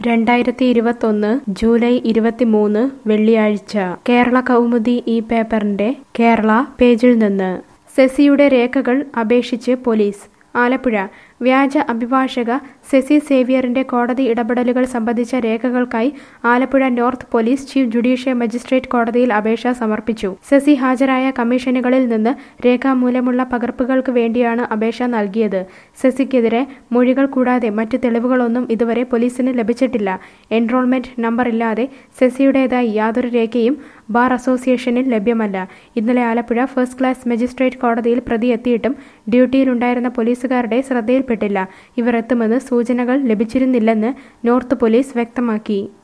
രണ്ടായിരത്തി ഇരുപത്തൊന്ന് ജൂലൈ ഇരുപത്തിമൂന്ന് വെള്ളിയാഴ്ച കേരള കൗമുദി ഈ പേപ്പറിന്റെ കേരള പേജിൽ നിന്ന് സെസിയുടെ രേഖകൾ അപേക്ഷിച്ച് പോലീസ് ആലപ്പുഴ വ്യാജ അഭിഭാഷക സെസി സേവ്യറിന്റെ കോടതി ഇടപെടലുകൾ സംബന്ധിച്ച രേഖകൾക്കായി Alappuzha north police chief judicial magistrate കോടതിയിൽ അപേക്ഷ സമർപ്പിച്ചു സെസി ഹാജരായ കമ്മീഷനുകളിൽ നിന്ന് രേഖാമൂലമുള്ള പകർപ്പുകൾക്ക് വേണ്ടിയാണ് അപേക്ഷ നൽകിയത് സെസിക്കെതിരെ മൊഴികൾ കൂടാതെ മറ്റ് തെളിവുകളൊന്നും ഇതുവരെ പോലീസിന് ലഭിച്ചിട്ടില്ല എൻറോൾമെന്റ് നമ്പറില്ലാതെ സെസിയുടേതായി യാതൊരു രേഖയും ബാർ അസോസിയേഷനിൽ ലഭ്യമല്ല ഇന്നലെ ആലപ്പുഴ ഫസ്റ്റ് ക്ലാസ് മജിസ്ട്രേറ്റ് കോടതിയിൽ പ്രതി എത്തിയിട്ടും ഡ്യൂട്ടിയിലുണ്ടായിരുന്ന പോലീസുകാരുടെ ശ്രദ്ധയിൽപ്പെട്ടില്ല ഇവർ എത്തുമെന്ന് സൂചനകൾ ലഭിച്ചിരുന്നില്ലെന്ന് നോർത്ത് പോലീസ് വ്യക്തമാക്കി